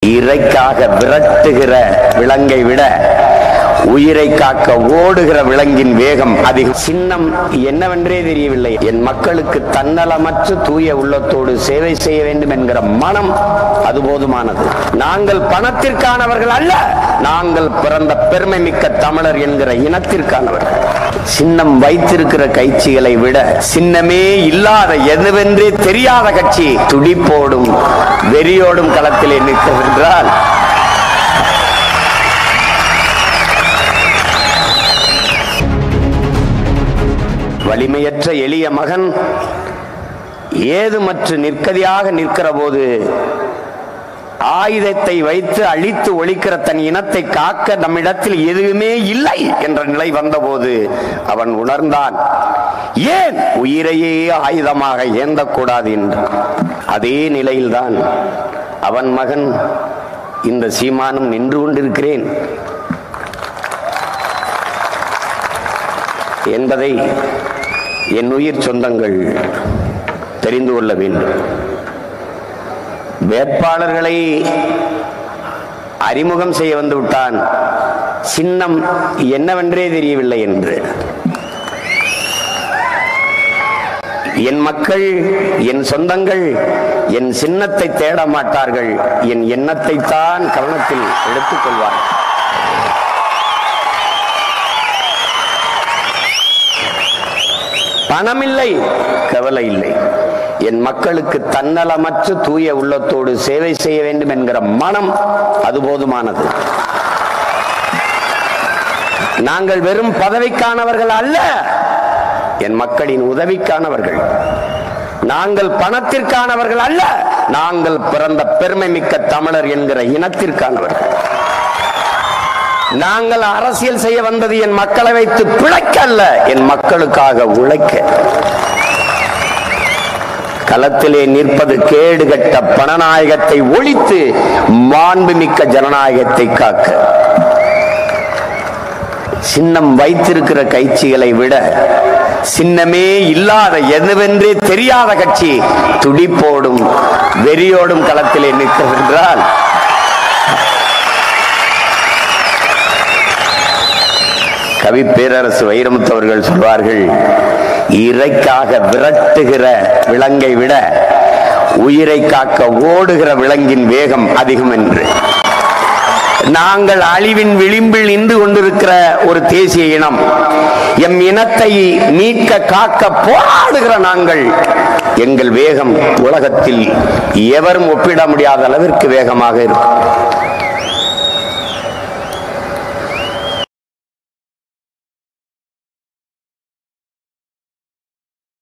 இறைக்காக விரட்டுகிற விலங்கை விட உயிரை காக்க ஓடுகிற விலங்கின் வேகம் அதிகம் சின்னம் என்னவென்றே தெரியவில்லை என் மக்களுக்கு தன்னலமற்ற தூய உள்ளத்தோடு சேவை செய்ய வேண்டும் என்கிற மனம் அது போதுமானது நாங்கள் பணத்திற்கானவர்கள் அல்ல நாங்கள் பிறந்த பெருமை மிக்க தமிழர் என்கிற இனத்திற்கானவர்கள் சின்னம் வைத்திருக்கிற கட்சிகளை விட சின்னமே இல்லாத எதுவென்றே தெரியாத கட்சி துடிப்போடும் வெறியோடும் களத்திலே நிற்கிறதென்றால் வலிமையற்ற எளிய மகன் ஏதுமற்று நிற்கதியாக நிற்கிற போது ஆயுதத்தை வைத்து அழித்து ஒழிக்கிற தன் இனத்தை காக்க நம்மிடத்தில் எதுவுமே இல்லை என்ற நிலை வந்தபோது அவன் உணர்ந்தான் ஏன் உயிரையே ஆயுதமாக ஏந்தக்கூடாது என்று அதே நிலையில்தான் அவன் மகன் இந்த சீமானும் நின்று கொண்டிருக்கிறேன் என்பதை என் உயிர் சொந்தங்கள் தெரிந்து கொள்ள வேண்டும் வேட்பாளர்களை அறிமுகம் செய்ய வந்து விட்டான் சின்னம் என்னவென்றே தெரியவில்லை என்று என் மக்கள் என் சொந்தங்கள் என் சின்னத்தை தேட மாட்டார்கள் என் எண்ணத்தை தான் கவனத்தில் எடுத்துக் கொள்வார்கள் பணமில்லை கவலை இல்லை என் மக்களுக்கு தன்னலமற்ற தூய உள்ளத்தோடு சேவை செய்ய வேண்டும் என்கிற மனம் அது போதுமானது நாங்கள் வெறும் பதவிக்கானவர்கள் அல்ல என் மக்களின் உதவிக்கானவர்கள் நாங்கள் பணத்திற்கானவர்கள் அல்ல நாங்கள் பிறந்த பெருமை மிக்க தமிழர் என்கிற இனத்திற்கானவர்கள் நாங்கள் அரசியல் செய்ய வந்தது என் மக்களை வைத்து பிழைக்க அல்ல என் மக்களுக்காக உழைக்க களத்திலே நிற்பது கேடுகட்ட பணநாயகத்தை ஒழித்து மாண்புமிக்க ஜனநாயகத்தை காக்க சின்னம் வைத்திருக்கிற கட்சிகளை விட சின்னமே இல்லாத எதுவென்றே தெரியாத கட்சி துடிப்போடும் வெறியோடும் களத்திலே நிற்கிறதென்றால் கவி பேரரசு வைரமுத்து அவர்கள் சொல்வார்கள் இறைக்காக விரட்டுகிற விலங்கை விட உயிரை காக்க ஓடுகிற விலங்கின் வேகம் அதிகம் என்று நாங்கள் அழிவின் விளிம்பில் நின்று கொண்டிருக்கிற ஒரு தேசிய இனம் எம் இனத்தை மீட்க காக்க போராடுகிற நாங்கள் எங்கள் வேகம் உலகத்தில் எவரும் ஒப்பிட முடியாத அளவிற்கு வேகமாக இருக்கும்